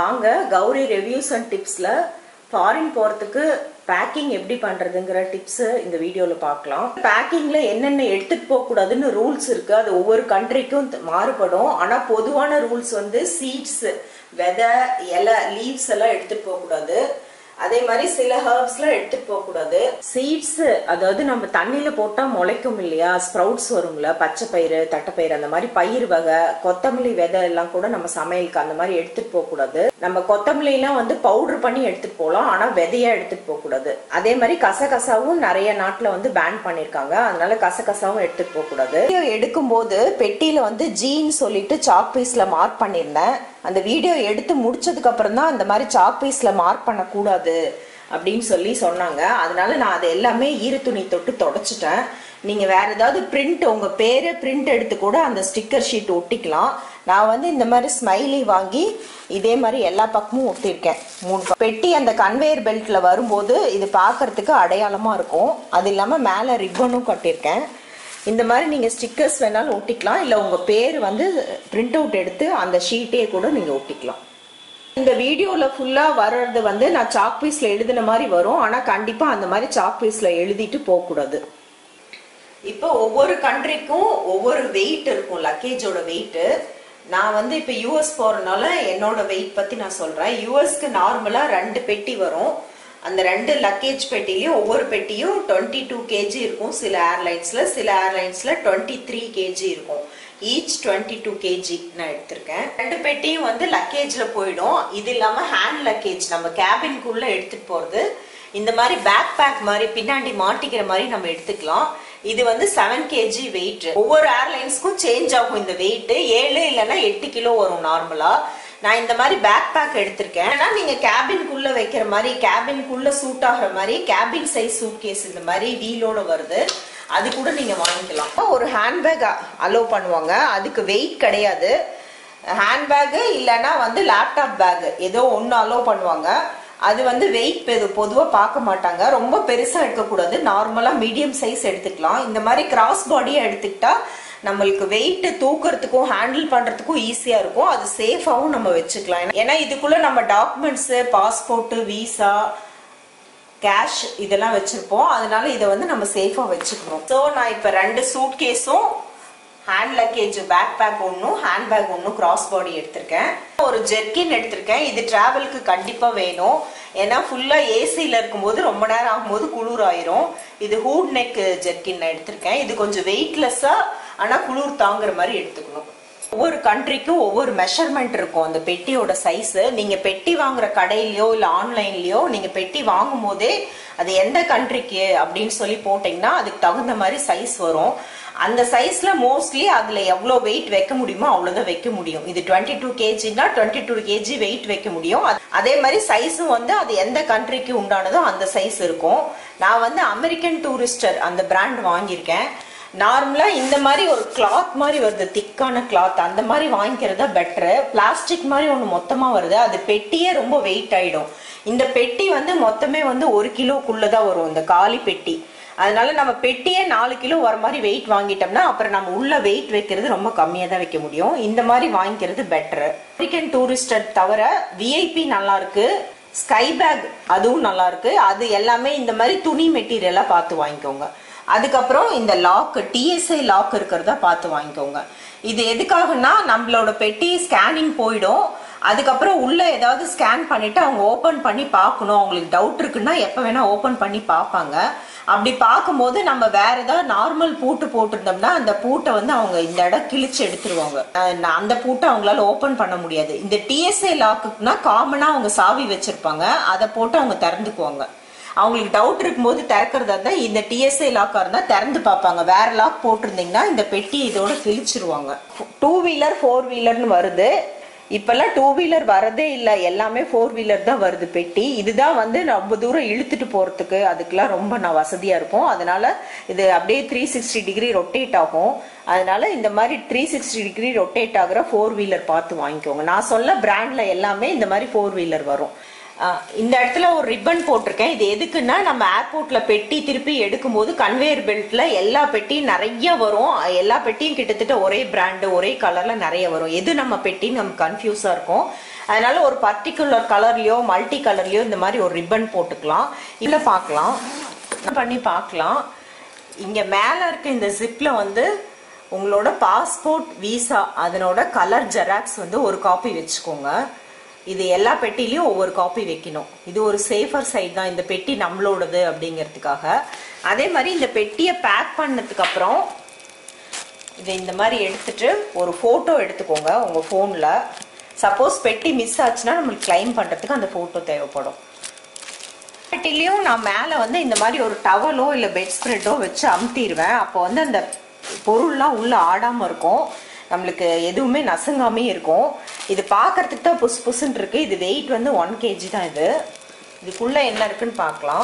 வாங்க Gowri reviews and டிப்ஸில் foreign போகிறதுக்கு பேக்கிங் எப்படி பண்ணுறதுங்கிற டிப்ஸு இந்த வீடியோவில் பார்க்கலாம் பேக்கிங்கில் என்னென்ன எடுத்துகிட்டு போகக்கூடாதுன்னு ரூல்ஸ் இருக்குது அது ஒவ்வொரு கண்ட்ரிக்கும் மாறுபடும் ஆனால் பொதுவான ரூல்ஸ் வந்து சீட்ஸ் விதை இலை லீவ்ஸ் எல்லாம் எடுத்துகிட்டு போகக்கூடாது அதே மாதிரி சில ஹர்ப்ஸ்லாம் எடுத்துட்டு போக கூடாது சீட்ஸ் அதாவது நம்ம தண்ணியில போட்டா முளைக்கும் இல்லையா ஸ்ப்ரவுட்ஸ் வரும்ல பச்சை பயிறு தட்டைப்பயிறு அந்த மாதிரி பயிர் வகை கொத்தமல்லி விதை எல்லாம் கூட நம்ம சமையலுக்கு அந்த மாதிரி எடுத்துட்டு போக கூடாது நம்ம கொத்தமல்லி எல்லாம் வந்து பவுடர் பண்ணி எடுத்துட்டு போகலாம் ஆனா விதையா எடுத்துட்டு போக கூடாது அதே மாதிரி கசகசாவும் நிறைய நாட்டுல வந்து பேன் பண்ணிருக்காங்க அதனால கசகசாவும் எடுத்துட்டு போக கூடாது எடுக்கும் போது பெட்டியில வந்து ஜீன் சொல்லிட்டு சாக் பீஸ்ல மார்க் பண்ணியிருந்தேன் அந்த வீடியோ எடுத்து முடிச்சதுக்கு அப்புறம் தான் அந்த மாதிரி சாக் பீஸ்ல மார்க் பண்ணக்கூடாது அப்படின்னு சொல்லி சொன்னாங்க அதனால நான் அதை எல்லாமே ஈர துணி தொட்டு தொடச்சிட்டேன் நீங்க வேற ஏதாவது பிரிண்ட் உங்க பேரு பிரிண்ட் எடுத்து கூட அந்த ஸ்டிக்கர் ஷீட் ஒட்டிக்கலாம் நான் வந்து இந்த மாதிரி ஸ்மைலி வாங்கி இதே மாதிரி எல்லா பக்கமும் ஒட்டியிருக்கேன் மூணு பக்கம். பெட்டி அந்த கன்வேயர் பெல்ட்ல வரும்போது இது பார்க்கறதுக்கு அடையாளமா இருக்கும் அது இல்லாம மேல ரிப்பனும் கட்டியிருக்கேன் இந்த மாதிரி நீங்கள் ஸ்டிக்கர்ஸ் வேணாலும் ஒட்டிக்கலாம் இல்லை உங்கள் பேர் வந்து பிரிண்ட் அவுட் எடுத்து அந்த ஷீட்டே கூட நீங்கள் ஒட்டிக்கலாம் இந்த வீடியோவில் ஃபுல்லாக வர்றது வந்து நான் சாக் பீஸில் எழுதின மாதிரி வரும் ஆனால் கண்டிப்பாக அந்த மாதிரி சாக் பீஸில் எழுதிட்டு போகக்கூடாது இப்போ ஒவ்வொரு கண்ட்ரிக்கும் ஒவ்வொரு வெயிட் இருக்கும் லக்கேஜோட வெயிட்டு நான் வந்து இப்போ யூஎஸ் போகிறனால என்னோட வெயிட் பற்றி நான் சொல்கிறேன் யூஎஸ்க்கு நார்மலாக ரெண்டு பெட்டி வரும் அந்த ரெண்டு லக்கேஜ் பெட்டிலையும் ஒவ்வொரு பெட்டியும் டுவெண்ட்டி டூ கேஜி இருக்கும் சில ஏர்லைன்ஸில் சில ஏர்லைன்ஸில் டுவெண்ட்டி த்ரீ கேஜி இருக்கும் ஈச் டுவெண்ட்டி டூ கேஜி நான் எடுத்திருக்கேன் ரெண்டு பெட்டியும் வந்து லக்கேஜில் போயிடும் இது இல்லாமல் ஹேண்ட் லக்கேஜ் நம்ம கேபின்குள்ளே எடுத்துகிட்டு போகிறது இந்த மாதிரி பேக் பேக் மாதிரி பின்னாடி மாட்டிக்கிற மாதிரி நம்ம எடுத்துக்கலாம் இது வந்து செவன் கேஜி வெயிட் ஒவ்வொரு ஏர்லைன்ஸ்க்கும் சேஞ்ச் ஆகும் இந்த வெயிட் ஏழு இல்லைன்னா எட்டு கிலோ வரும் நார்மலா நான் இந்த மாதிரி பேக் பேக் எடுத்திருக்கேன் ஏன்னா நீங்க கேபின்குள்ள வைக்கிற மாதிரி கேபின்குள்ள சூட் ஆகிற மாதிரி கேபின் சைஸ் சூட் கேஸ் இந்த மாதிரி வீலோட வருது அது கூட நீங்க வாங்கிக்கலாம் ஒரு ஹேண்ட்பேக் அலோவ் பண்ணுவாங்க அதுக்கு வெயிட் கிடையாது ஹேண்ட்பேக் இல்லைன்னா வந்து லேப்டாப் பேக் ஏதோ ஒன்று அலோவ் பண்ணுவாங்க அது வந்து வெயிட் பொதுவாக பார்க்க மாட்டாங்க ரொம்ப பெருசாக எடுக்கக்கூடாது நார்மலாக மீடியம் சைஸ் எடுத்துக்கலாம் இந்த மாதிரி கிராஸ் பாடியாக எடுத்துக்கிட்டா நம்மளுக்கு வெயிட் தூக்குறதுக்கும் ஹேண்டில் பண்ணுறதுக்கும் ஈஸியாக இருக்கும் அது சேஃபாகவும் நம்ம வச்சுக்கலாம் ஏன்னா இதுக்குள்ளே நம்ம டாக்குமெண்ட்ஸு பாஸ்போர்ட்டு வீசா கேஷ் இதெல்லாம் வச்சுருப்போம் அதனால இதை வந்து நம்ம சேஃபாக வச்சுக்கணும் ஸோ நான் இப்போ ரெண்டு சூட் கேஸும் ஹேண்ட் லக்கேஜ் பேக் பேக் ஒன்றும் ஹேண்ட் பேக் ஒன்றும் கிராஸ் பாடி எடுத்திருக்கேன் ஒரு ஜெர்கின் எடுத்திருக்கேன் இது டிராவலுக்கு கண்டிப்பாக வேணும் ஏன்னா ஃபுல்லாக ஏசியில் இருக்கும்போது ரொம்ப நேரம் ஆகும்போது குளிர் ஆயிரும் இது ஹூட் நெக் ஜெர்கின் நான் எடுத்திருக்கேன் இது கொஞ்சம் வெயிட்லெஸ்ஸாக ஆனால் குளிர் தாங்குற மாதிரி எடுத்துக்கணும் ஒவ்வொரு கண்ட்ரிக்கும் ஒவ்வொரு மெஷர்மெண்ட் இருக்கும் அந்த பெட்டியோட சைஸ் நீங்க பெட்டி வாங்குற கடையிலயோ இல்ல ஆன்லைன்லயோ நீங்க பெட்டி வாங்கும் போதே அது எந்த கண்ட்ரிக்கு அப்படின்னு சொல்லி போட்டீங்கன்னா அதுக்கு தகுந்த மாதிரி சைஸ் வரும் அந்த சைஸ்ல மோஸ்ட்லி அதுல எவ்வளவு வெயிட் வைக்க முடியுமோ அவ்வளவுதான் வைக்க முடியும் இது டுவெண்ட்டி டூ கேஜினா டுவெண்ட்டி டூ கேஜி வெயிட் வைக்க முடியும் அதே மாதிரி சைஸும் வந்து அது எந்த கண்ட்ரிக்கு உண்டானதோ அந்த சைஸ் இருக்கும் நான் வந்து அமெரிக்கன் டூரிஸ்டர் அந்த பிராண்ட் வாங்கியிருக்கேன் நார்மலா இந்த மாதிரி ஒரு கிளாத் மாதிரி வருது திக்கான கிளாத் அந்த மாதிரி வாங்கிக்கிறதா பெட்டரு பிளாஸ்டிக் மாதிரி ஒன்று மொத்தமா வருது அது பெட்டியே ரொம்ப வெயிட் ஆயிடும் இந்த பெட்டி வந்து மொத்தமே வந்து ஒரு கிலோக்குள்ளதான் வரும் இந்த காலி பெட்டி அதனால நம்ம பெட்டியே நாலு கிலோ வர மாதிரி வெயிட் வாங்கிட்டோம்னா அப்புறம் நம்ம உள்ள வெயிட் வைக்கிறது ரொம்ப கம்மியாக தான் வைக்க முடியும் இந்த மாதிரி வாங்கிக்கிறது பெட்டரு அமெரிக்கன் டூரிஸ்டர் தவிர விஐபி நல்லா இருக்கு ஸ்கை பேக் அதுவும் நல்லா இருக்கு அது எல்லாமே இந்த மாதிரி துணி மெட்டீரியலா பார்த்து வாங்கிக்கோங்க அதுக்கப்புறம் இந்த லாக் டிஎஸ்ஐ லாக் இருக்கிறதா பார்த்து வாங்கிக்கோங்க இது எதுக்காகனா நம்மளோட பெட்டி ஸ்கேனிங் போயிடும் அதுக்கப்புறம் உள்ள ஏதாவது ஸ்கேன் பண்ணிட்டு அவங்க ஓபன் பண்ணி பார்க்கணும் அவங்களுக்கு டவுட் இருக்குன்னா எப்போ வேணா ஓபன் பண்ணி பார்ப்பாங்க அப்படி பார்க்கும்போது நம்ம வேற ஏதாவது நார்மல் பூட்டு போட்டிருந்தோம்னா அந்த பூட்டை வந்து அவங்க இந்த இடம் கிழிச்சு எடுத்துருவாங்க அஹ் அந்த பூட்டை அவங்களால ஓபன் பண்ண முடியாது இந்த டிஎஸ்ஐ லாக்குனா காமனா அவங்க சாவி வச்சிருப்பாங்க அதை போட்டு அவங்க திறந்துக்குவாங்க அவங்களுக்கு டவுட் இருக்கும்போது திறக்கிறதா இருந்தா இந்த டிஎஸ்ஐ லாக்கா இருந்தா திறந்து பார்ப்பாங்க வேற லாக் போட்டிருந்தீங்கன்னா இந்த பெட்டி இதோட கிழிச்சிருவாங்க டூ வீலர் ஃபோர் வீலர்னு வருது இப்பெல்லாம் டூ வீலர் வரதே இல்லை எல்லாமே ஃபோர் வீலர் தான் வருது பெட்டி இதுதான் வந்து ரொம்ப தூரம் இழுத்துட்டு போறதுக்கு அதுக்கெல்லாம் ரொம்ப நான் வசதியா இருக்கும் அதனால இது அப்படியே த்ரீ சிக்ஸ்டி டிகிரி ரொட்டேட் ஆகும் அதனால இந்த மாதிரி த்ரீ சிக்ஸ்டி டிகிரி ரொட்டேட் ஆகுற ஃபோர் வீலர் பார்த்து வாங்கிக்கோங்க நான் சொல்ல பிராண்ட்ல எல்லாமே இந்த மாதிரி ஃபோர் வீலர் வரும் ஆஹ் இந்த இடத்துல ஒரு ரிப்பன் போட்டிருக்கேன் இது எதுக்குன்னா நம்ம ஏர்போர்ட்ல பெட்டி திருப்பி எடுக்கும்போது கன்வேயர் பெல்ட்ல எல்லா பெட்டியும் நிறைய வரும் எல்லா பெட்டியும் கிட்டத்தட்ட ஒரே பிராண்டு ஒரே கலர்ல நிறைய வரும் எது நம்ம பெட்டின்னு நமக்கு கன்ஃபியூஸா இருக்கும் அதனால ஒரு பர்டிகுலர் கலர்லயோ மல்டி கலர்லயோ இந்த மாதிரி ஒரு ரிப்பன் போட்டுக்கலாம் இல்ல பார்க்கலாம் பண்ணி பார்க்கலாம் இங்க மேல இருக்க இந்த ஜிப்ல வந்து உங்களோட பாஸ்போர்ட் விசா அதனோட கலர் ஜெராக்ஸ் வந்து ஒரு காப்பி வச்சுக்கோங்க இது எல்லா பெட்டிலையும் ஒவ்வொரு காப்பி வைக்கணும் இது ஒரு சேஃபர் சைட் தான் இந்த பெட்டி நம்மளோடது அப்படிங்கிறதுக்காக அதே மாதிரி இந்த பெட்டியை பேக் பண்ணதுக்கு அப்புறம் இதை இந்த மாதிரி எடுத்துட்டு ஒரு ஃபோட்டோ எடுத்துக்கோங்க உங்கள் ஃபோனில் சப்போஸ் பெட்டி மிஸ் ஆச்சுன்னா நம்மளுக்கு கிளைம் பண்ணுறதுக்கு அந்த ஃபோட்டோ தேவைப்படும் பெட்டிலையும் நான் மேலே வந்து இந்த மாதிரி ஒரு டவலோ இல்லை பெட் ஸ்ப்ரெட்டோ வச்சு அமுத்திடுவேன் அப்போ வந்து அந்த பொருள்லாம் உள்ளே ஆடாமல் இருக்கும் நம்மளுக்கு எதுவுமே நசுங்காமே இருக்கும் இது பார்க்கறதுக்கு தான் புஸ் புஸ்ன்னு இருக்கு இது வெயிட் வந்து ஒன் கேஜி தான் இது இதுக்குள்ளே என்ன இருக்குன்னு பார்க்கலாம்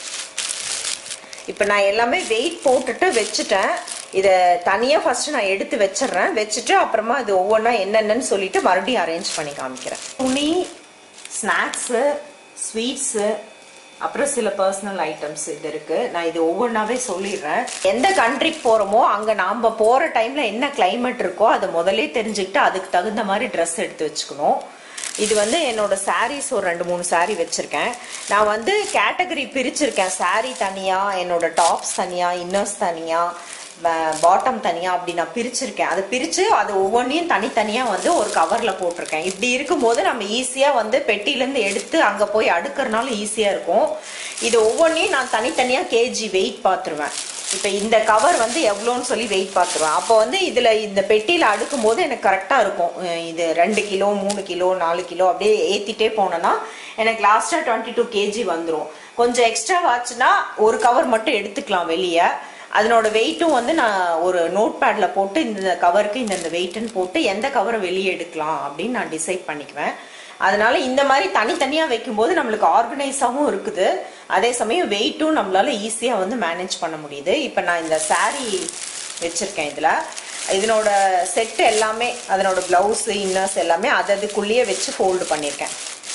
இப்போ நான் எல்லாமே வெயிட் போட்டுட்டு வச்சுட்டேன் இதை தனியாக ஃபர்ஸ்ட் நான் எடுத்து வச்சிடுறேன் வச்சுட்டு அப்புறமா இது ஒவ்வொன்றா என்னென்னு சொல்லிட்டு மறுபடியும் அரேஞ்ச் பண்ணி காமிக்கிறேன் துணி ஸ்நாக்ஸு ஸ்வீட்ஸு அப்புறம் சில பர்சனல் ஐட்டம்ஸ் இது இருக்கு நான் இது ஒவ்வொன்றாவே சொல்லிடுறேன் எந்த கண்ட்ரிக்கு போகிறோமோ அங்கே நாம் போகிற டைமில் என்ன கிளைமேட் இருக்கோ அதை முதல்ல தெரிஞ்சுக்கிட்டு அதுக்கு தகுந்த மாதிரி ட்ரெஸ் எடுத்து வச்சுக்கணும் இது வந்து என்னோட சாரீஸ் ஒரு ரெண்டு மூணு சாரீ வச்சுருக்கேன் நான் வந்து கேட்டகரி பிரிச்சிருக்கேன் சாரீ தனியாக என்னோட டாப்ஸ் தனியாக இன்னர்ஸ் தனியாக பாட்டம் தனியாக அப்படி நான் பிரிச்சிருக்கேன் அதை பிரித்து அது ஒவ்வொன்றையும் தனித்தனியாக வந்து ஒரு கவரில் போட்டிருக்கேன் இப்படி இருக்கும்போது நம்ம ஈஸியாக வந்து பெட்டியிலேருந்து எடுத்து அங்கே போய் அடுக்கிறனால ஈஸியாக இருக்கும் இது ஒவ்வொன்றையும் நான் தனித்தனியாக கேஜி வெயிட் பார்த்துருவேன் இப்போ இந்த கவர் வந்து எவ்வளோன்னு சொல்லி வெயிட் பார்த்துருவேன் அப்போ வந்து இதில் இந்த பெட்டியில் அடுக்கும் போது எனக்கு கரெக்டாக இருக்கும் இது ரெண்டு கிலோ மூணு கிலோ நாலு கிலோ அப்படியே ஏற்றிட்டே போனேன்னா எனக்கு லாஸ்ட்டாக டுவெண்ட்டி டூ கேஜி வந்துடும் கொஞ்சம் எக்ஸ்ட்ரா ஆச்சுன்னா ஒரு கவர் மட்டும் எடுத்துக்கலாம் வெளியே அதனோட வெயிட்டும் வந்து நான் ஒரு நோட் பேடில் போட்டு இந்த கவருக்கு இந்த வெயிட்டுன்னு போட்டு எந்த கவரை வெளியே எடுக்கலாம் அப்படின்னு நான் டிசைட் பண்ணிக்குவேன் அதனால இந்த மாதிரி தனித்தனியாக வைக்கும்போது நம்மளுக்கு ஆர்கனைஸாகவும் இருக்குது அதே சமயம் வெயிட்டும் நம்மளால ஈஸியாக வந்து மேனேஜ் பண்ண முடியுது இப்போ நான் இந்த சாரீ வச்சுருக்கேன் இதில் இதனோட செட்டு எல்லாமே அதனோட ப்ளவுஸு இன்னர்ஸ் எல்லாமே அது அதுக்குள்ளேயே வச்சு ஃபோல்டு பண்ணியிருக்கேன்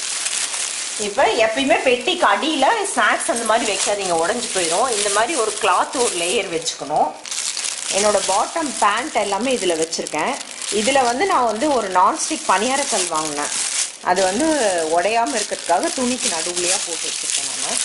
இப்போ எப்பயுமே பெட்டிக்கு அடியில் ஸ்நாக்ஸ் அந்த மாதிரி வைக்காதீங்க உடஞ்சி போயிடும் இந்த மாதிரி ஒரு கிளாத் ஒரு லேயர் வச்சுக்கணும் என்னோட பாட்டம் பேண்ட் எல்லாமே இதில் வச்சுருக்கேன் இதில் வந்து நான் வந்து ஒரு நான்ஸ்டிக் பனியாரக்கல் வாங்கினேன் அது வந்து உடையாமல் இருக்கிறதுக்காக துணிக்கு நடுவுலையாக போட்டு வச்சுருக்கேன் நான்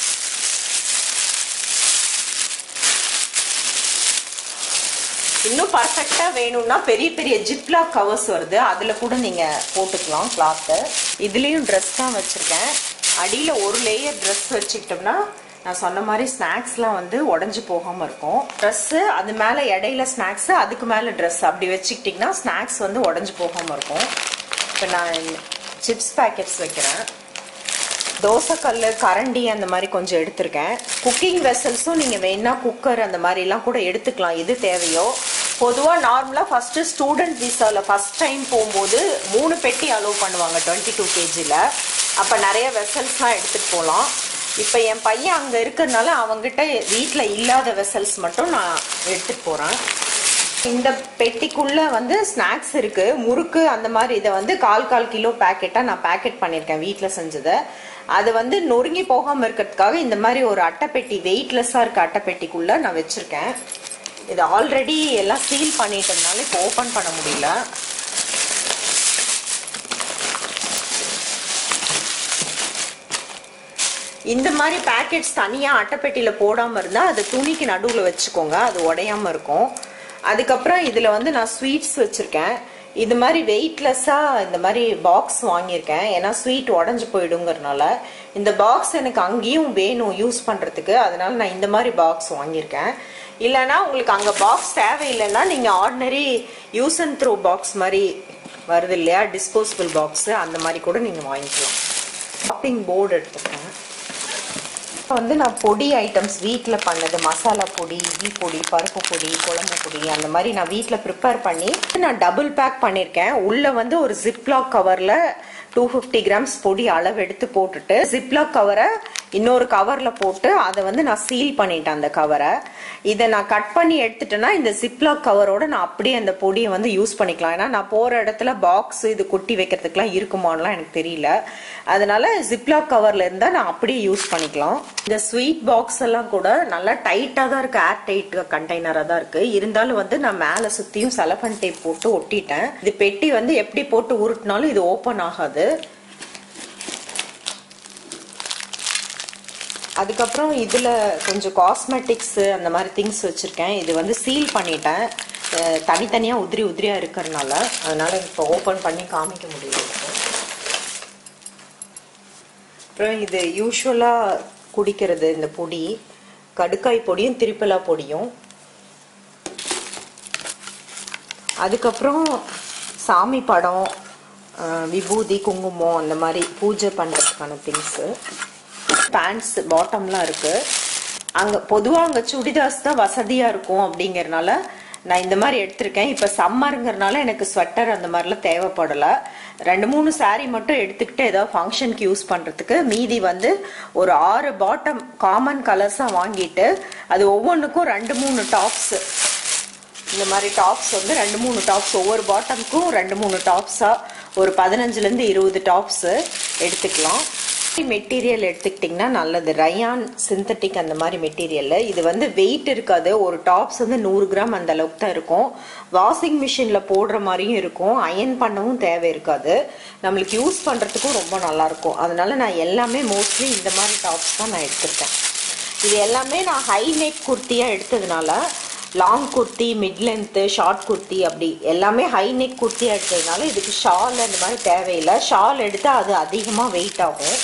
இன்னும் பர்ஃபெக்டாக வேணும்னா பெரிய பெரிய ஜிப்லாக் கவர்ஸ் வருது அதில் கூட நீங்கள் போட்டுக்கலாம் கிளாத்து இதுலேயும் ட்ரெஸ் தான் வச்சுருக்கேன் அடியில் ஒரு லேயர் ட்ரெஸ் வச்சுக்கிட்டோம்னா நான் சொன்ன மாதிரி ஸ்நாக்ஸ்லாம் வந்து உடஞ்சி போகாமல் இருக்கும் ட்ரெஸ்ஸு அது மேலே இடையில ஸ்நாக்ஸு அதுக்கு மேலே ட்ரெஸ் அப்படி வச்சுக்கிட்டிங்கன்னா ஸ்நாக்ஸ் வந்து உடஞ்சி போகாமல் இருக்கும் இப்போ நான் சிப்ஸ் பேக்கெட்ஸ் வைக்கிறேன் தோசைக்கல் கரண்டி அந்த மாதிரி கொஞ்சம் எடுத்திருக்கேன் குக்கிங் வெசல்ஸும் நீங்கள் வேணா குக்கர் அந்த மாதிரிலாம் கூட எடுத்துக்கலாம் எது தேவையோ பொதுவாக நார்மலாக ஃபஸ்ட்டு ஸ்டூடெண்ட் விசாவில் ஃபஸ்ட் டைம் போகும்போது மூணு பெட்டி அலோவ் பண்ணுவாங்க டுவெண்ட்டி டூ கேஜியில் அப்போ நிறைய வெசல்ஸ்லாம் எடுத்துகிட்டு போகலாம் இப்போ என் பையன் அங்கே இருக்கிறதுனால அவங்ககிட்ட வீட்டில் இல்லாத வெசல்ஸ் மட்டும் நான் எடுத்துகிட்டு போகிறேன் இந்த பெட்டிக்குள்ள வந்து ஸ்நாக்ஸ் இருக்கு முறுக்கு அந்த மாதிரி இதை வந்து கால் கால் கிலோ பேக்கெட்டா நான் பேக்கெட் பண்ணியிருக்கேன் வீட்டில் செஞ்சதை அது வந்து நொறுங்கி போகாம இருக்கிறதுக்காக இந்த மாதிரி ஒரு அட்டைப்பெட்டி வெயிட்லெஸ்ஸா இருக்க அட்டைப்பெட்டிக்குள்ள நான் வச்சிருக்கேன் இது ஆல்ரெடி எல்லாம் சீல் பண்ணிட்டதுனால இப்போ ஓப்பன் பண்ண முடியல இந்த மாதிரி பேக்கெட்ஸ் தனியாக அட்டைப்பெட்டியில் போடாமல் இருந்தால் அது துணிக்கு நடுவில் வச்சுக்கோங்க அது உடையாமல் இருக்கும் அதுக்கப்புறம் இதில் வந்து நான் ஸ்வீட்ஸ் வச்சுருக்கேன் இது மாதிரி வெயிட்லெஸ்ஸாக இந்த மாதிரி பாக்ஸ் வாங்கியிருக்கேன் ஏன்னா ஸ்வீட் உடஞ்சி போயிடுங்கிறனால இந்த பாக்ஸ் எனக்கு அங்கேயும் வேணும் யூஸ் பண்ணுறதுக்கு அதனால நான் இந்த மாதிரி பாக்ஸ் வாங்கியிருக்கேன் இல்லைன்னா உங்களுக்கு அங்கே பாக்ஸ் தேவையில்லைன்னா நீங்கள் ordinary use and throw box மாதிரி வருது இல்லையா டிஸ்போசபிள் பாக்ஸு அந்த மாதிரி கூட நீங்கள் வாங்கிக்கலாம் ஷாப்பிங் போர்டு எடுத்துருக்கேன் இப்போ வந்து நான் பொடி ஐட்டம்ஸ் வீட்டில் பண்ணது மசாலா பொடி இட்லி பொடி பருப்பு பொடி குழம்பு பொடி அந்த மாதிரி நான் வீட்டில் ப்ரிப்பேர் பண்ணி நான் டபுள் பேக் பண்ணியிருக்கேன் உள்ளே வந்து ஒரு ஜிப்லாக் கவரில் டூ ஃபிஃப்டி கிராம்ஸ் பொடி அளவு எடுத்து போட்டுட்டு ஜிப்லாக் கவரை இன்னொரு கவரில் போட்டு அதை வந்து நான் சீல் பண்ணிட்டேன் அந்த கவரை இதை நான் கட் பண்ணி எடுத்துட்டேன்னா இந்த ஜிப்லாக் கவரோட நான் அப்படியே அந்த பொடியை வந்து யூஸ் பண்ணிக்கலாம் ஏன்னா நான் போகிற இடத்துல பாக்ஸ் இது கொட்டி வைக்கிறதுக்குலாம் இருக்குமான்லாம் எனக்கு தெரியல அதனால ஜிப்லாக் கவரில் இருந்தால் நான் அப்படியே யூஸ் பண்ணிக்கலாம் இந்த ஸ்வீட் பாக்ஸ் எல்லாம் கூட நல்லா டைட்டாக தான் இருக்குது ஏர் டைட் கண்டெய்னராக தான் இருக்குது இருந்தாலும் வந்து நான் மேலே சுற்றியும் செலஃபன் டேப் போட்டு ஒட்டிட்டேன் இது பெட்டி வந்து எப்படி போட்டு உருட்டினாலும் இது ஓப்பன் ஆகாது அதுக்கப்புறம் இதில் கொஞ்சம் காஸ்மெட்டிக்ஸு அந்த மாதிரி திங்ஸ் வச்சுருக்கேன் இது வந்து சீல் பண்ணிட்டேன் அஹ் தனித்தனியாக உதிரி உதிரியாக இருக்கிறனால அதனால் இப்போ ஓப்பன் பண்ணி காமிக்க முடியல அப்புறம் இது யூஸ்வலாக குடிக்கிறது இந்த பொடி கடுக்காய் பொடியும் திரிப்பலா பொடியும் அதுக்கப்புறம் சாமி படம் அஹ் விபூதி குங்குமம் அந்த மாதிரி பூஜை பண்ணுறதுக்கான திங்ஸு பேண்ட்ஸ் பாட்டம்லாம் இருக்குது அங்கே பொதுவாக அங்கே சுடிதார்ஸ் தான் வசதியாக இருக்கும் அப்படிங்கறனால நான் இந்த மாதிரி எடுத்திருக்கேன் இப்போ சம்மருங்கிறனால எனக்கு ஸ்வெட்டர் அந்த மாதிரிலாம் தேவைப்படலை ரெண்டு மூணு saree மட்டும் எடுத்துக்கிட்டு ஏதாவது ஃபங்க்ஷனுக்கு யூஸ் பண்ணுறதுக்கு மீதி வந்து ஒரு ஆறு பாட்டம் காமன் கலர்ஸாக வாங்கிட்டு அது ஒவ்வொன்றுக்கும் ரெண்டு மூணு டாப்ஸு இந்த மாதிரி டாப்ஸ் வந்து ரெண்டு மூணு டாப்ஸ் ஒவ்வொரு பாட்டமுக்கும் ரெண்டு மூணு டாப்ஸாக ஒரு பதினஞ்சுலேருந்து இருபது டாப்ஸு எடுத்துக்கலாம் மெட்டீரியல் எடுத்துக்கிட்டிங்கன்னா நல்லது ரயான் சிந்தட்டிக் அந்த மாதிரி மெட்டீரியல் இது வந்து வெயிட் இருக்காது ஒரு டாப்ஸ் வந்து நூறு கிராம் அந்த அளவுக்கு தான் இருக்கும் வாஷிங் மிஷினில் போடுற மாதிரியும் இருக்கும் அயன் பண்ணவும் தேவை இருக்காது நம்மளுக்கு யூஸ் பண்ணுறதுக்கும் ரொம்ப நல்லாயிருக்கும் அதனால நான் எல்லாமே மோஸ்ட்லி இந்த மாதிரி டாப்ஸ் தான் நான் எடுத்திருக்கேன் இது எல்லாமே நான் ஹை நெக் குர்த்தியாக எடுத்ததுனால long kurti mid length short kurti அப்படி எல்லாமே ஹை நெக் குர்த்தியாக எடுத்ததுனால இதுக்கு ஷால் அந்த மாதிரி தேவையில்லை ஷால் எடுத்தால் அது அதிகமாக வெயிட் ஆகும்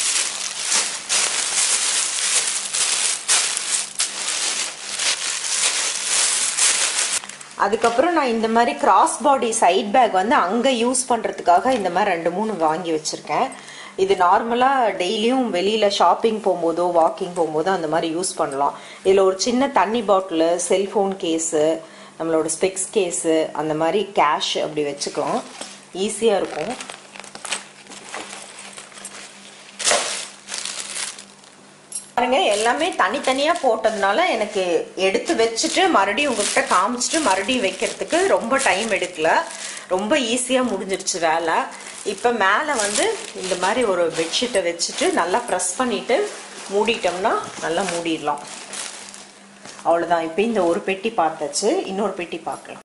அதுக்கப்புறம் நான் இந்த மாதிரி கிராஸ் பாடி சைட் பேக் வந்து அங்கே யூஸ் பண்ணுறதுக்காக இந்த மாதிரி ரெண்டு மூணு வாங்கி வச்சுருக்கேன் இது நார்மலாக டெய்லியும் வெளியில் ஷாப்பிங் போகும்போதோ வாக்கிங் போகும்போதோ அந்த மாதிரி யூஸ் பண்ணலாம் இதில் ஒரு சின்ன தண்ணி பாட்டிலு செல்ஃபோன் கேஸு நம்மளோட ஸ்பெக்ஸ் கேஸு அந்த மாதிரி கேஷ் அப்படி வச்சுக்கலாம் ஈஸியாக இருக்கும் பாருங்க எல்லாமே தனித்தனியா போட்டதுனால எனக்கு எடுத்து வச்சுட்டு மறுபடியும் உங்ககிட்ட காமிச்சிட்டு மறுபடியும் வைக்கிறதுக்கு ரொம்ப டைம் எடுக்கல ரொம்ப ஈஸியா முடிஞ்சிருச்சு வேலை இப்ப மேல வந்து இந்த மாதிரி ஒரு பெட்ஷீட்டை வச்சுட்டு நல்லா ப்ரெஸ் பண்ணிட்டு மூடிட்டோம்னா நல்லா மூடிடலாம் அவ்வளவுதான் இப்ப இந்த ஒரு பெட்டி பார்த்தாச்சு இன்னொரு பெட்டி பார்க்கலாம்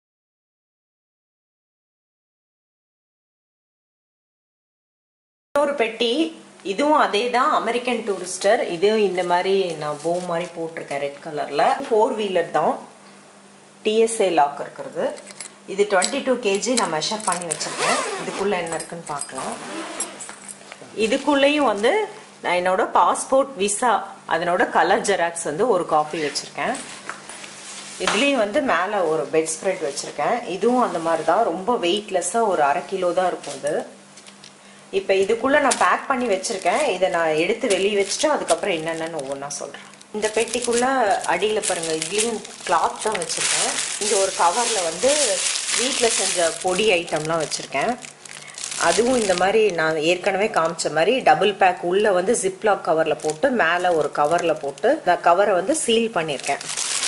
இன்னொரு பெட்டி இதுவும் அதே தான் அமெரிக்கன் டூரிஸ்டர் இதுவும் இந்த மாதிரி நான் போ மாதிரி போட்டிருக்கேன் ரெட் கலர்ல ஃபோர் வீலர் தான் டிஎஸ்ஏ லாக் இருக்கிறது இது டுவெண்ட்டி டூ கேஜி நான் மெஷர் பண்ணி வச்சிருக்கேன் இதுக்குள்ள என்ன இருக்குன்னு பார்க்கலாம் இதுக்குள்ளேயும் வந்து நான் என்னோட பாஸ்போர்ட் விசா அதனோட கலர் ஜெராக்ஸ் வந்து ஒரு காப்பி வச்சிருக்கேன் இதுலேயும் வந்து மேலே ஒரு பெட் ஸ்ப்ரெட் வச்சிருக்கேன் இதுவும் அந்த மாதிரி தான் ரொம்ப வெயிட்லெஸ்ஸாக ஒரு அரை கிலோ தான் இருக்கும் இது இப்போ இதுக்குள்ள நான் பேக் பண்ணி வச்சிருக்கேன் இதை நான் எடுத்து வெளியே வச்சுட்டு அதுக்கப்புறம் என்னென்னு ஒவ்வொன்றா சொல்கிறேன் இந்த பெட்டிக்குள்ள அடியில் பாருங்க இதுலேயும் கிளாத் தான் வச்சுருக்கேன் இங்கே ஒரு கவரில் வந்து வீட்டில் செஞ்ச பொடி ஐட்டம்லாம் வச்சுருக்கேன் அதுவும் இந்த மாதிரி நான் ஏற்கனவே காமிச்ச மாதிரி டபுள் பேக் உள்ள வந்து ஜிப்லாக் கவரில் போட்டு மேலே ஒரு கவரில் போட்டு நான் கவரை வந்து சீல் பண்ணியிருக்கேன்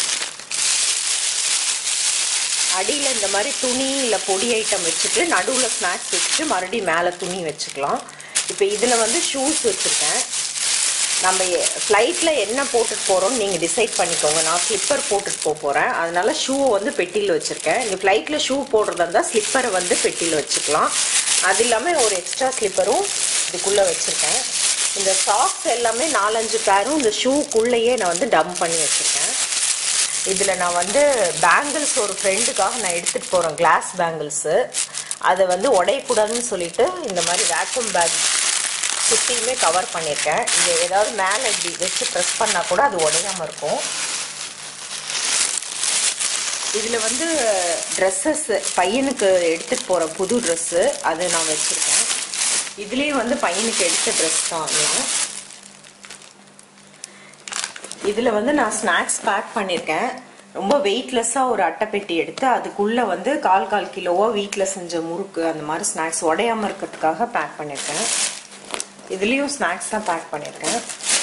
அடியில் இந்த மாதிரி துணி இல்லை பொடி ஐட்டம் வச்சுட்டு நடுவில் ஸ்நாக்ஸ் வச்சுட்டு மறுபடியும் மேலே துணி வச்சுக்கலாம் இப்போ இதில் வந்து ஷூஸ் வச்சுருக்கேன் நம்ம ஃப்ளைட்டில் என்ன போட்டுட்டு போகிறோம்னு நீங்கள் டிசைட் பண்ணிக்கோங்க நான் ஸ்லிப்பர் போட்டுட்டு போக போகிறேன் அதனால ஷூவை வந்து பெட்டியில் வச்சுருக்கேன் நீங்கள் ஃப்ளைட்டில் ஷூ போடுறதா இருந்தால் ஸ்லிப்பரை வந்து பெட்டியில் வச்சுக்கலாம் அது இல்லாமல் ஒரு எக்ஸ்ட்ரா ஸ்லிப்பரும் இதுக்குள்ளே வச்சுருக்கேன் இந்த சாக்ஸ் எல்லாமே நாலஞ்சு பேரும் இந்த ஷூக்குள்ளேயே நான் வந்து டம்ப் பண்ணி வச்சுருக்கேன் இதில் நான் வந்து பேங்கிள்ஸ் ஒரு ஃப்ரெண்டுக்காக நான் எடுத்துகிட்டு போகிறேன் கிளாஸ் பேங்கிள்ஸு அதை வந்து உடையக்கூடாதுன்னு சொல்லிட்டு இந்த மாதிரி வேக்யூம் பேக் சுற்றியுமே கவர் பண்ணியிருக்கேன் இங்கே ஏதாவது மேலே இப்படி வச்சு ப்ரெஸ் பண்ணால் கூட அது உடையாமல் இருக்கும் இதில் வந்து ட்ரெஸ்ஸஸ் பையனுக்கு எடுத்துகிட்டு போகிற புது ட்ரெஸ்ஸு அது நான் வச்சுருக்கேன் இதுலேயும் வந்து பையனுக்கு எடுத்த ட்ரெஸ் தான் எல்லாம் இதில் வந்து நான் ஸ்நாக்ஸ் பேக் பண்ணியிருக்கேன் ரொம்ப வெயிட்லெஸ்ஸாக ஒரு அட்டைப்பெட்டி எடுத்து அதுக்குள்ளே வந்து கால் கால் கிலோவாக வீட்டில் செஞ்ச முறுக்கு அந்த மாதிரி ஸ்நாக்ஸ் உடையாமல் இருக்கிறதுக்காக பேக் பண்ணியிருக்கேன் இதுலேயும் ஸ்நாக்ஸ் தான் பேக் பண்ணியிருக்கேன்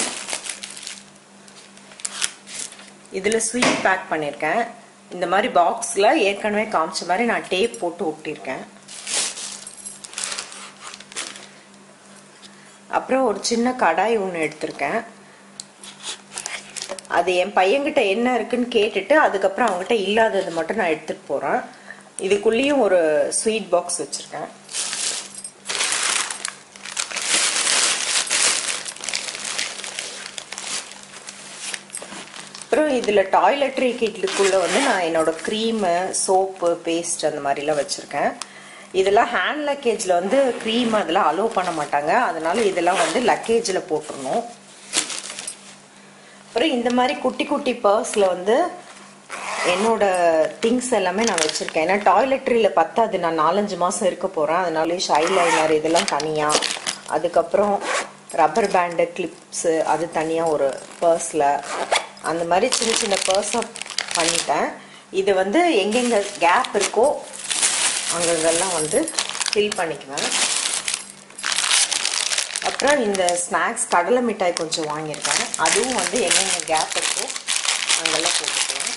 இதில் ஸ்வீட் பேக் பண்ணியிருக்கேன் இந்த மாதிரி பாக்ஸில் ஏற்கனவே காமிச்ச மாதிரி நான் டேப் போட்டு ஒட்டியிருக்கேன் அப்புறம் ஒரு சின்ன கடாய் ஒன்று எடுத்திருக்கேன் அது என் பையன்கிட்ட என்ன இருக்குன்னு கேட்டுட்டு அதுக்கப்புறம் அவங்ககிட்ட இல்லாதது மட்டும் நான் எடுத்துட்டு போறேன் இதுக்குள்ளேயும் ஒரு ஸ்வீட் பாக்ஸ் வச்சிருக்கேன் இதில் டாய்லெட்ரி கிட்லுக்குள்ளே வந்து நான் என்னோட க்ரீமு சோப்பு பேஸ்ட் அந்த மாதிரிலாம் வச்சுருக்கேன் இதெல்லாம் ஹேண்ட் லக்கேஜில் வந்து க்ரீம் அதெல்லாம் அலோவ் பண்ண மாட்டாங்க அதனால இதெல்லாம் வந்து லக்கேஜில் போட்டுருணும் அப்புறம் இந்த மாதிரி குட்டி குட்டி பர்ஸில் வந்து என்னோட திங்ஸ் எல்லாமே நான் வச்சுருக்கேன் ஏன்னா டாய்லெட்ரியில் பத்தாது நான் நாலஞ்சு மாதம் இருக்க போகிறேன் அதனால ஷைலைனர் இதெல்லாம் தனியாக அதுக்கப்புறம் ரப்பர் பேண்டு கிளிப்ஸு அது தனியாக ஒரு பர்ஸில் அந்த மாதிரி சின்ன சின்ன பர்ஸாக பண்ணிட்டேன் இது வந்து எங்கெங்கே கேப் இருக்கோ அங்கங்கெல்லாம் வந்து ஃபில் பண்ணிக்குவேன் அப்புறம் இந்த ஸ்நாக்ஸ் கடலை மிட்டாய் கொஞ்சம் வாங்கியிருக்கேன் அதுவும் வந்து எங்கெங்க கேப் இருக்கோ அங்கெல்லாம் போட்டுக்கலாம்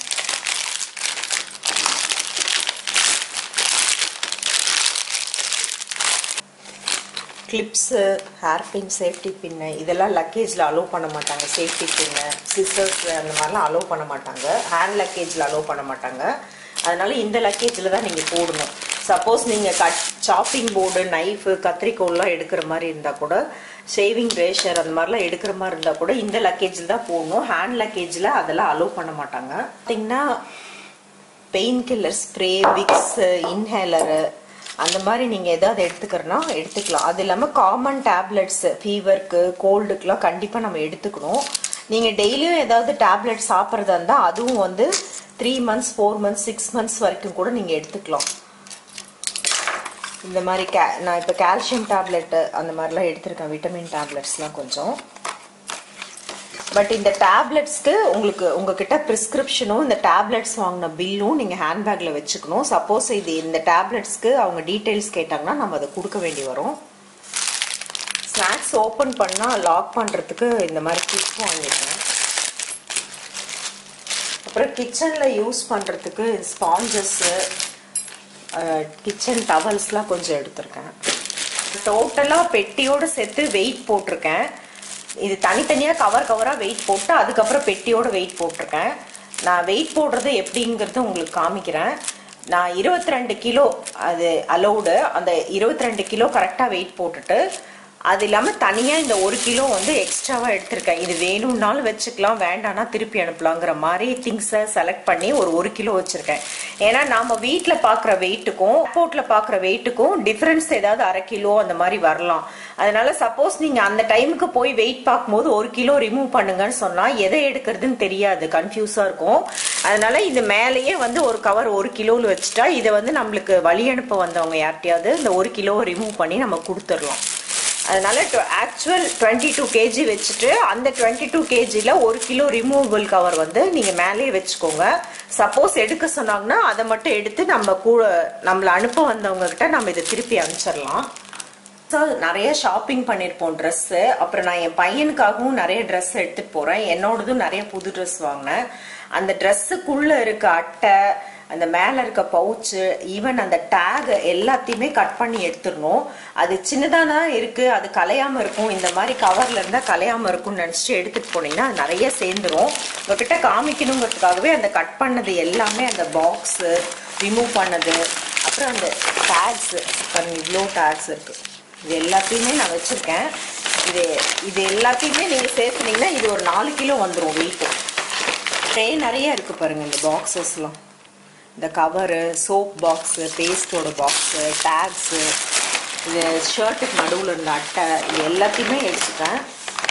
clips hair pin safety pin இதெல்லாம் லக்கேஜில் அலோவ் பண்ண மாட்டாங்க சேஃப்டி பின்னு சிசர்ஸ் அந்த மாதிரிலாம் அலோவ் பண்ண மாட்டாங்க ஹேண்ட் லக்கேஜில் அலோவ் பண்ண மாட்டாங்க அதனால இந்த லக்கேஜில் தான் நீங்கள் போடணும் சப்போஸ் நீங்கள் கட் சாப்பிங் போர்டு நைஃபு கத்திரிக்கோல்லாம் எடுக்கிற மாதிரி இருந்தால் கூட ஷேவிங் ரேஷர் அந்த மாதிரிலாம் எடுக்கிற மாதிரி இருந்தால் கூட இந்த லக்கேஜில் தான் போடணும் ஹேண்ட் லக்கேஜில் அதெல்லாம் அலோவ் பண்ண மாட்டாங்க பார்த்தீங்கன்னா pain killer spray Vicks inhaler அந்த மாதிரி நீங்கள் எதாவது எடுத்துக்கிறனா எடுத்துக்கலாம் அது இல்லாமல் காமன் டேப்லெட்ஸ் ஃபீவருக்கு கோல்டுக்கெலாம் கண்டிப்பாக நம்ம எடுத்துக்கணும் நீங்கள் டெய்லியும் ஏதாவது டேப்லெட் சாப்பிட்றதா இருந்தால் அதுவும் வந்து three months four months six months வரைக்கும் கூட நீங்கள் எடுத்துக்கலாம் இந்த மாதிரி கே நான் இப்போ கால்சியம் டேப்லெட்டு அந்த மாதிரிலாம் எடுத்திருக்கேன் விட்டமின் டேப்லெட்ஸ்லாம் கொஞ்சம் பட் இந்த டேப்லெட்ஸ்க்கு உங்களுக்கு உங்ககிட்ட ப்ரிஸ்கிரிப்ஷனும் இந்த டேப்லெட்ஸ் வாங்கின பில்லும் நீங்கள் ஹேண்ட்பேக்கில் வச்சுக்கணும் சப்போஸ் இது இந்த டேப்லெட்ஸ்க்கு அவங்க டீட்டெயில்ஸ் கேட்டாங்கன்னா நம்ம அதை கொடுக்க வேண்டி வரும் ஸ்நாக்ஸ் ஓப்பன் பண்ணால் லாக் பண்ணுறதுக்கு இந்த மாதிரி கிளிப் வாங்கியிருக்கேன் அப்புறம் கிச்சனில் யூஸ் பண்ணுறதுக்கு ஸ்பாஞ்சஸ்ஸு கிச்சன் டவல்ஸ்லாம் கொஞ்சம் எடுத்திருக்கேன் டோட்டலாக பெட்டியோடு சேர்த்து வெயிட் போட்டிருக்கேன் இது தனித்தனியாக கவர் கவராக வெயிட் போட்டு அதுக்கப்புறம் பெட்டியோட வெயிட் போட்டிருக்கேன் நான் வெயிட் போடுறது எப்படிங்கிறத உங்களுக்கு காமிக்கிறேன் நான் இருபத்தி ரெண்டு கிலோ அது அலௌடு அந்த இருபத்தி ரெண்டு கிலோ கரெக்டாக வெயிட் போட்டுட்டு அது இல்லாமல் தனியாக இந்த ஒரு கிலோ வந்து எக்ஸ்ட்ராவாக எடுத்திருக்கேன் இது வேணும்னாலும் வச்சுக்கலாம் வேண்டாம்னா திருப்பி அனுப்பலாங்கிற மாதிரி திங்ஸை செலக்ட் பண்ணி ஒரு ஒரு கிலோ வச்சுருக்கேன் ஏன்னா நாம் வீட்டில் பார்க்குற வெயிட்டுக்கும் ஏர்போர்ட்டில் பார்க்குற வெயிட்டுக்கும் டிஃப்ரென்ஸ் ஏதாவது அரை கிலோ அந்த மாதிரி வரலாம் அதனால சப்போஸ் நீங்கள் அந்த டைமுக்கு போய் வெயிட் பார்க்கும்போது ஒரு கிலோ ரிமூவ் பண்ணுங்கன்னு சொன்னால் எதை எடுக்கிறதுன்னு தெரியாது கன்ஃபியூஸாக இருக்கும் அதனால இது மேலேயே வந்து ஒரு கவர் ஒரு கிலோவில் வச்சுட்டா இதை வந்து நம்மளுக்கு வழி அனுப்ப வந்தவங்க யார்ட்டையாவது இந்த ஒரு கிலோவை ரிமூவ் பண்ணி நம்ம கொடுத்துடலாம் அதனால ஆக்சுவல் டுவெண்ட்டி டூ கேஜி வச்சுட்டு அந்த டுவெண்ட்டி டூ கேஜியில் ஒரு கிலோ ரிமூவபிள் கவர் வந்து நீங்கள் மேலேயே வச்சுக்கோங்க சப்போஸ் எடுக்க சொன்னாங்கன்னா அதை மட்டும் எடுத்து நம்ம கூட நம்மளை அனுப்ப வந்தவங்க கிட்ட நம்ம இதை திருப்பி அனுப்பிச்சிடலாம் ஸோ நிறைய ஷாப்பிங் பண்ணியிருப்போம் ட்ரெஸ்ஸு அப்புறம் நான் என் பையனுக்காகவும் நிறைய ட்ரெஸ் எடுத்துகிட்டு போகிறேன் என்னோடதும் நிறைய புது ட்ரெஸ் வாங்கினேன் அந்த ட்ரெஸ்ஸுக்குள்ளே இருக்க அட்டை அந்த மேலே இருக்க பவுச்சு ஈவன் அந்த டேக் எல்லாத்தையுமே கட் பண்ணி எடுத்துடணும் அது சின்னதாக தான் இருக்குது அது கலையாமல் இருக்கும் இந்த மாதிரி கவரில் இருந்தால் கலையாமல் இருக்கும்னு நினச்சிட்டு எடுத்துகிட்டு போனீங்கன்னா அது நிறைய சேர்ந்துரும் உங்ககிட்ட காமிக்கணுங்கிறதுக்காகவே அந்த கட் பண்ணது எல்லாமே அந்த பாக்ஸு ரிமூவ் பண்ணது அப்புறம் அந்த டேக்ஸு பாருங்க இவ்வளோ டேக்ஸ் இருக்குது இது எல்லாத்தையுமே நான் வச்சுருக்கேன் இது இது எல்லாத்தையுமே நீங்கள் சேர்த்துனீங்கன்னா இது ஒரு நாலு கிலோ வந்துடும் வெயிட்டு ட்ரே நிறைய இருக்குது பாருங்கள் இந்த பாக்ஸஸ்லாம் இந்த கவரு சோப் பாக்ஸு பேஸ்டோட பாக்ஸு டேக்ஸு இது ஷர்ட்டுக்கு நடுவில் இருந்த அட்டை இது எல்லாத்தையுமே எடுத்துட்டேன்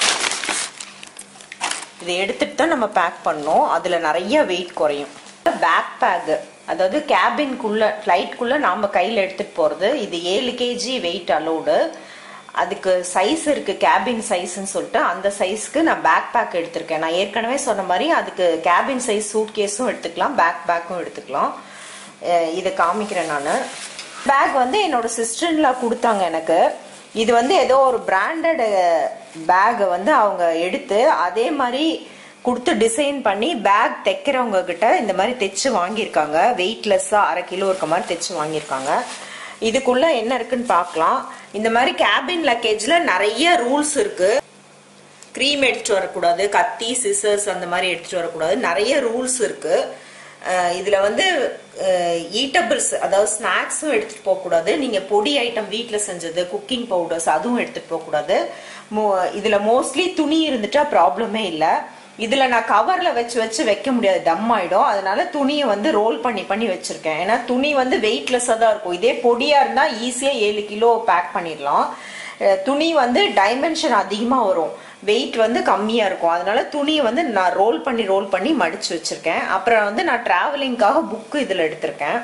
இதை எடுத்துட்டு தான் நம்ம பேக் பண்ணோம் அதில் நிறைய வெயிட் குறையும் பேக் பேக்கு அதாவது கேபின்குள்ளே ஃப்ளைட்குள்ளே நாம் கையில் எடுத்துகிட்டு போகிறது இது ஏழு கேஜி வெயிட் அலோடு அதுக்கு சைஸ் இருக்குது கேபின் சைஸ்ன்னு சொல்லிட்டு அந்த சைஸ்க்கு நான் பேக் பேக் எடுத்திருக்கேன் நான் ஏற்கனவே சொன்ன மாதிரி அதுக்கு கேபின் சைஸ் சூட் கேஸும் எடுத்துக்கலாம் பேக் பேக்கும் எடுத்துக்கலாம் இதை காமிக்கிறேன் நான் பேக் வந்து என்னோட சிஸ்டர்ல கொடுத்தாங்க எனக்கு இது வந்து ஏதோ ஒரு பிராண்டட் பேக்கை வந்து அவங்க எடுத்து அதே மாதிரி கொடுத்து டிசைன் பண்ணி பேக் தைக்கிறவங்க கிட்ட இந்த மாதிரி தைச்சு வாங்கியிருக்காங்க வெயிட்லெஸ்ஸாக அரை கிலோ இருக்க மாதிரி தைச்சு வாங்கியிருக்காங்க இதுக்குள்ள என்ன இருக்குன்னு பார்க்கலாம் இந்த மாதிரி கேபின் லக்கேஜில் நிறைய ரூல்ஸ் இருக்கு க்ரீம் எடுத்துட்டு வரக்கூடாது கத்தி சிசர்ஸ் அந்த மாதிரி எடுத்துட்டு வரக்கூடாது நிறைய ரூல்ஸ் இருக்கு இதில் வந்து ஈட்டபிள்ஸ் அதாவது ஸ்நாக்ஸும் எடுத்துகிட்டு போகக்கூடாது நீங்கள் பொடி ஐட்டம் வீட்டில் செஞ்சது குக்கிங் பவுடர்ஸ் அதுவும் எடுத்துகிட்டு போகக்கூடாது மோ இதில் மோஸ்ட்லி துணி இருந்துட்டா ப்ராப்ளமே இல்லை இதுல நான் கவர்ல வச்சு வச்சு வைக்க முடியாது டம் ஆயிடும் அதனால துணியை வந்து ரோல் பண்ணி பண்ணி வச்சிருக்கேன் ஏன்னா துணி வந்து வெயிட்லெஸ்ஸா தான் இருக்கும் இதே பொடியா இருந்தா ஈஸியா ஏழு கிலோ பேக் பண்ணிடலாம் அஹ் துணி வந்து டைமென்ஷன் அதிகமா வரும் வெயிட் வந்து கம்மியா இருக்கும் அதனால துணியை வந்து நான் ரோல் பண்ணி ரோல் பண்ணி மடிச்சு வச்சிருக்கேன் அப்புறம் வந்து நான் டிராவலிங்காக புக்கு இதுல எடுத்திருக்கேன்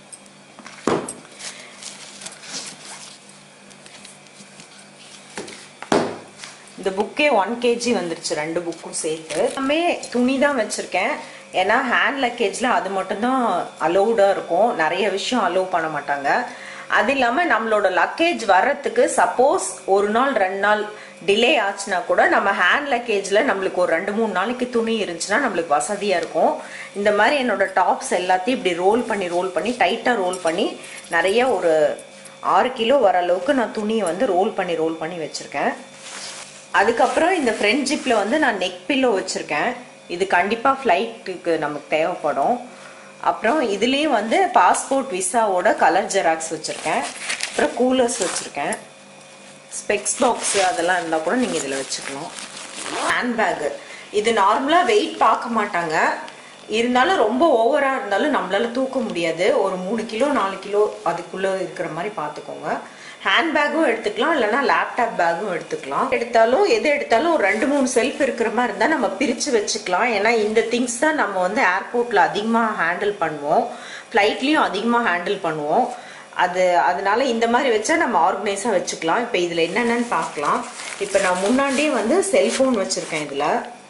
இந்த புக்கே ஒன் கேஜி வந்துருச்சு ரெண்டு புக்கும் சேர்த்து எல்லாமே துணி தான் வச்சிருக்கேன் ஏன்னா ஹேண்ட் லக்கேஜ்ல அது மட்டும்தான் அலோவ்டா இருக்கும் நிறைய விஷயம் அலோவ் பண்ண மாட்டாங்க அது இல்லாம நம்மளோட லக்கேஜ் வர்றதுக்கு சப்போஸ் ஒரு நாள் ரெண்டு நாள் டிலே ஆச்சுன்னா கூட நம்ம ஹேண்ட் லக்கேஜ்ல நம்மளுக்கு ஒரு ரெண்டு மூணு நாளைக்கு துணி இருந்துச்சுன்னா நம்மளுக்கு வசதியா இருக்கும் இந்த மாதிரி என்னோட டாப்ஸ் எல்லாத்தையும் இப்படி ரோல் பண்ணி ரோல் பண்ணி டைட்டா ரோல் பண்ணி நிறைய ஒரு ஆறு கிலோ வர அளவுக்கு நான் துணியை வந்து ரோல் பண்ணி ரோல் பண்ணி வச்சிருக்கேன் அதுக்கப்புறம் இந்த ஃப்ரண்ட் ஜிப்ல வந்து நான் நெக் பில்லோ வச்சிருக்கேன் இது கண்டிப்பா ஃப்ளைட்டுக்கு நமக்கு தேவைப்படும் அப்புறம் இதுலேயும் வந்து பாஸ்போர்ட் விசாவோட கலர் ஜெராக்ஸ் வச்சிருக்கேன் அப்புறம் கூலர்ஸ் வச்சிருக்கேன் ஸ்பெக்ஸ் பாக்ஸ் அதெல்லாம் இருந்தால் கூட நீங்கள் இதில் வச்சுக்கலாம் ஹேண்ட்பேக்கு இது நார்மலாக வெயிட் பார்க்க மாட்டாங்க இருந்தாலும் ரொம்ப ஓவராக இருந்தாலும் நம்மளால தூக்க முடியாது ஒரு மூணு கிலோ நாலு கிலோ அதுக்குள்ளே இருக்கிற மாதிரி பார்த்துக்கோங்க ஹேண்ட் பேக்கும் எடுத்துக்கலாம் இல்லைன்னா லேப்டாப் பேக்கும் எடுத்துக்கலாம் எடுத்தாலும் எது எடுத்தாலும் ஒரு ரெண்டு மூணு செல்ஃப் இருக்கிற மாதிரி இருந்தால் நம்ம பிரித்து வச்சுக்கலாம் ஏன்னா இந்த திங்ஸ் தான் நம்ம வந்து ஏர்போர்ட்டில் அதிகமாக ஹேண்டில் பண்ணுவோம் ஃப்ளைட்லேயும் அதிகமாக ஹேண்டில் பண்ணுவோம் அது அதனால இந்த மாதிரி வச்சா நம்ம ஆர்கனைஸாக வச்சுக்கலாம் இப்போ இதில் என்னென்னு பார்க்கலாம் இப்போ நான் முன்னாடியே வந்து செல்ஃபோன் வச்சுருக்கேன் இதில்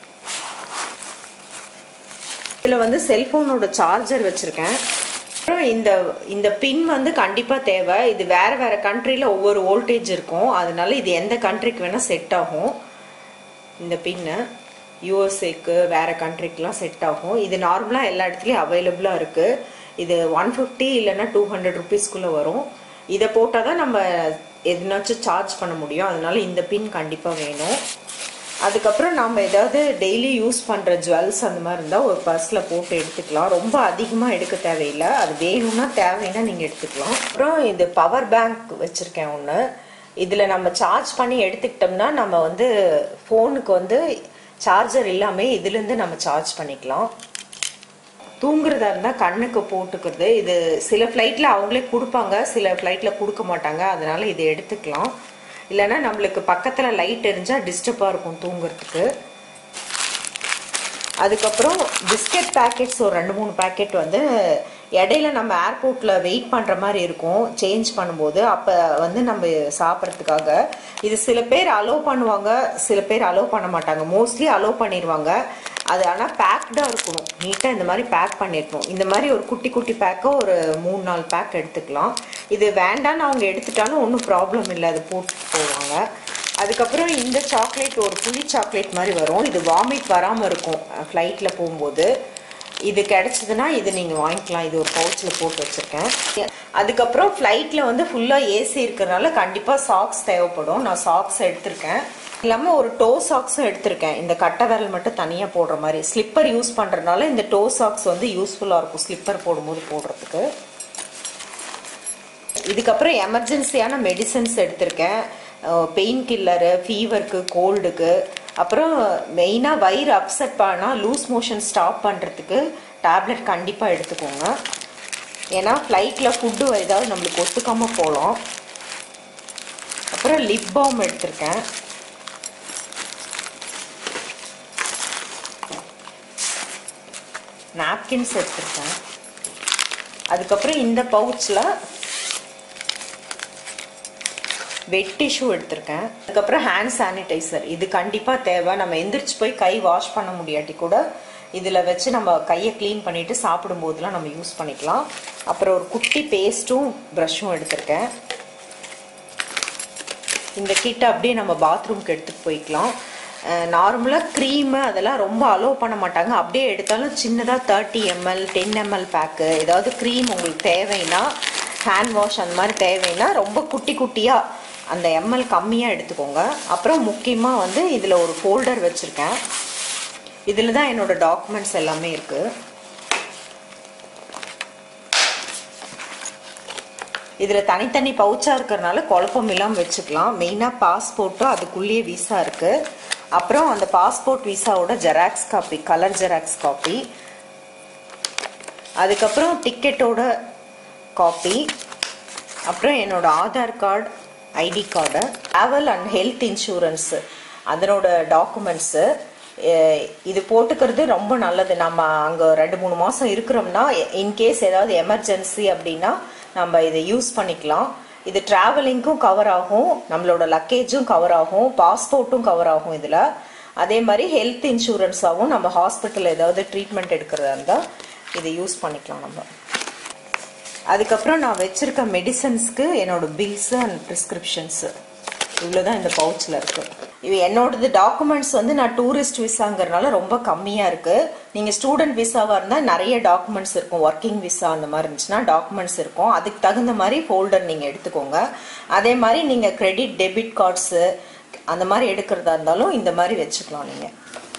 இதில் வந்து செல்ஃபோனோட சார்ஜர் வச்சுருக்கேன் அப்புறம் இந்த இந்த பின் வந்து கண்டிப்பாக தேவை இது வேற வேற கண்ட்ரியில் ஒவ்வொரு வோல்டேஜ் இருக்கும் அதனால இது எந்த கண்ட்ரிக்கு வேணால் செட் ஆகும் இந்த பின்னு யூஎஸ்ஏக்கு வேற கண்ட்ரிக்கெலாம் செட் ஆகும் இது நார்மலாக எல்லா இடத்துலையும் அவைலபிளாக இருக்குது இது ஒன் ஃபிஃப்டி இல்லைன்னா டூ ஹண்ட்ரட் ருபீஸ்க்குள்ளே வரும் இதை போட்டால் தான் நம்ம எதுனாச்சும் சார்ஜ் பண்ண முடியும் அதனால இந்த பின் கண்டிப்பாக வேணும் அதுக்கப்புறம் நம்ம ஏதாவது டெய்லி யூஸ் பண்ணுற ஜுவல்ஸ் அந்த மாதிரி இருந்தால் ஒரு பர்ஸில் போட்டு எடுத்துக்கலாம் ரொம்ப அதிகமாக எடுக்க தேவையில்லை அது வேணும்னா தேவைன்னா நீங்கள் எடுத்துக்கலாம் அப்புறம் இது பவர் பேங்க் வச்சுருக்கேன் ஒன்று இதில் நம்ம சார்ஜ் பண்ணி எடுத்துக்கிட்டோம்னா நம்ம வந்து ஃபோனுக்கு வந்து சார்ஜர் இல்லாமல் இதுலேருந்து நம்ம சார்ஜ் பண்ணிக்கலாம் தூங்குறதா இருந்தால் கண்ணுக்கு போட்டுக்கிறது இது சில ஃப்ளைட்டில் அவங்களே கொடுப்பாங்க சில ஃப்ளைட்டில் கொடுக்க மாட்டாங்க அதனால இதை எடுத்துக்கலாம் இல்லைன்னா நம்மளுக்கு பக்கத்தில் லைட் எரிஞ்சால் டிஸ்டர்பாக இருக்கும் தூங்குறதுக்கு அதுக்கப்புறம் பிஸ்கெட் பேக்கெட்ஸ் ஒரு ரெண்டு மூணு பேக்கெட் வந்து இடையில நம்ம ஏர்போர்ட்டில் வெயிட் பண்ணுற மாதிரி இருக்கும் சேஞ்ச் பண்ணும்போது அப்போ வந்து நம்ம சாப்பிட்றதுக்காக இது சில பேர் அலோவ் பண்ணுவாங்க சில பேர் அலோவ் பண்ண மாட்டாங்க மோஸ்ட்லி அலோவ் பண்ணிடுவாங்க அது ஆனால் பேக்டாக இருக்கணும் நீட்டாக இந்த மாதிரி பேக் பண்ணிருக்கணும் இந்த மாதிரி ஒரு குட்டி குட்டி பேக்கை ஒரு மூணு நாலு பேக் எடுத்துக்கலாம் இது வேண்டான்னு அவங்க எடுத்துட்டாலும் ஒன்றும் ப்ராப்ளம் இல்லை அது போட்டு போவாங்க அதுக்கப்புறம் இந்த சாக்லேட் ஒரு புளி சாக்லேட் மாதிரி வரும் இது வாமிட் வராமல் இருக்கும் ஃப்ளைட்டில் போகும்போது இது கிடைச்சதுன்னா இது நீங்கள் வாங்கிக்கலாம் இது ஒரு பவுச்சில் போட்டு வச்சுருக்கேன் அதுக்கப்புறம் ஃப்ளைட்டில் வந்து ஃபுல்லாக ஏசி இருக்கிறனால கண்டிப்பாக சாக்ஸ் தேவைப்படும் நான் சாக்ஸ் எடுத்திருக்கேன் இல்லாமல் ஒரு டோ சாக்ஸும் எடுத்திருக்கேன் இந்த கட்டை விரல் மட்டும் தனியாக போடுற மாதிரி ஸ்லிப்பர் யூஸ் பண்ணுறதுனால இந்த டோ சாக்ஸ் வந்து யூஸ்ஃபுல்லாக இருக்கும் ஸ்லிப்பர் போடும்போது போடுறதுக்கு இதுக்கப்புறம் எமர்ஜென்சியான மெடிசன்ஸ் எடுத்திருக்கேன் பெயின் கில்லரு ஃபீவருக்கு கோல்டுக்கு அப்புறம் மெயினாக வயிறு அப்செட் ஆனால் லூஸ் மோஷன் ஸ்டாப் பண்ணுறதுக்கு டேப்லெட் கண்டிப்பாக எடுத்துக்கோங்க ஏன்னா ஃப்ளைட்டில் ஃபுட்டு ஏதாவது நம்மளுக்கு ஒத்துக்காமல் போகலாம் அப்புறம் லிப் பாம் எடுத்திருக்கேன் நாப்கின்ஸ் எடுத்திருக்கேன் அதுக்கப்புறம் இந்த பவுச்சில் வெட் டிஷ்யூ எடுத்திருக்கேன் அதுக்கப்புறம் ஹேண்ட் சானிடைசர் இது கண்டிப்பாக தேவை நம்ம எந்திரிச்சு போய் கை வாஷ் பண்ண முடியாட்டி கூட இதில் வச்சு நம்ம கையை க்ளீன் பண்ணிவிட்டு சாப்பிடும்போதெல்லாம் நம்ம யூஸ் பண்ணிக்கலாம் அப்புறம் ஒரு குட்டி பேஸ்ட்டும் ப்ரஷ்ஷும் எடுத்திருக்கேன் இந்த கிட்ட அப்படியே நம்ம பாத்ரூம்க்கு எடுத்துகிட்டு போய்க்கலாம் நார்மலாக க்ரீமு அதெல்லாம் ரொம்ப அலோவ் பண்ண மாட்டாங்க அப்படியே எடுத்தாலும் சின்னதாக thirty ML ten ML pack ஏதாவது க்ரீம் உங்களுக்கு தேவைன்னா ஹேண்ட் வாஷ் அந்த மாதிரி தேவைன்னா ரொம்ப குட்டி குட்டியாக அந்த எம்எல் கம்மியாக எடுத்துக்கோங்க அப்புறம் முக்கியமாக வந்து இதில் ஒரு ஃபோல்டர் வச்சுருக்கேன் இதில் தான் என்னோட டாக்குமெண்ட்ஸ் எல்லாமே இருக்குது இதில் தனித்தனி பவுச்சாக இருக்கிறனால குழப்பம் இல்லாமல் வச்சுக்கலாம் மெயினாக பாஸ்போர்ட்டும் அதுக்குள்ளேயே விசா இருக்குது அப்புறம் அந்த பாஸ்போர்ட் விசாவோட xerox copy colour xerox copy அதுக்கப்புறம் டிக்கெட்டோட காப்பி அப்புறம் என்னோட Aadhaar card ID card travel and health insurance documents டாக்குமெண்ட்ஸு இது போட்டுக்கிறது ரொம்ப நல்லது நம்ம அங்கே ரெண்டு மூணு மாதம் இருக்கிறோம்னா இன்கேஸ் ஏதாவது எமர்ஜென்சி அப்படின்னா நம்ம இதை யூஸ் பண்ணிக்கலாம் இது ட்ராவலிங்க்கும் கவர் ஆகும் நம்மளோட லக்கேஜும் கவர் ஆகும் பாஸ்போர்ட்டும் கவர் ஆகும் இதில் அதே மாதிரி ஹெல்த் இன்சூரன்ஸாகவும் நம்ம ஹாஸ்பிட்டல் ஏதாவது ட்ரீட்மெண்ட் எடுக்கிறதா இருந்தால் இதை யூஸ் பண்ணிக்கலாம் நம்ம அதுக்கப்புறம் நான் வச்சிருக்க மெடிசன்ஸ்க்கு என்னோட பில்ஸு அண்ட் ப்ரிஸ்கிரிப்ஷன்ஸு இவ்வளோதான் இந்த பவுச்சில் இருக்கு இது என்னோடது டாக்குமெண்ட்ஸ் வந்து நான் டூரிஸ்ட் விசாங்கிறதுனால ரொம்ப கம்மியாக இருக்கு நீங்கள் ஸ்டூடெண்ட் விசாவாக இருந்தால் நிறைய டாக்குமெண்ட்ஸ் இருக்கும் ஒர்க்கிங் விசா அந்த மாதிரி இருந்துச்சுன்னா டாக்குமெண்ட்ஸ் இருக்கும் அதுக்கு தகுந்த மாதிரி ஃபோல்டர் நீங்கள் எடுத்துக்கோங்க அதே மாதிரி நீங்கள் கிரெடிட் டெபிட் கார்ட்ஸு அந்த மாதிரி எடுக்கிறதா இருந்தாலும் இந்த மாதிரி வச்சுக்கலாம் நீங்கள்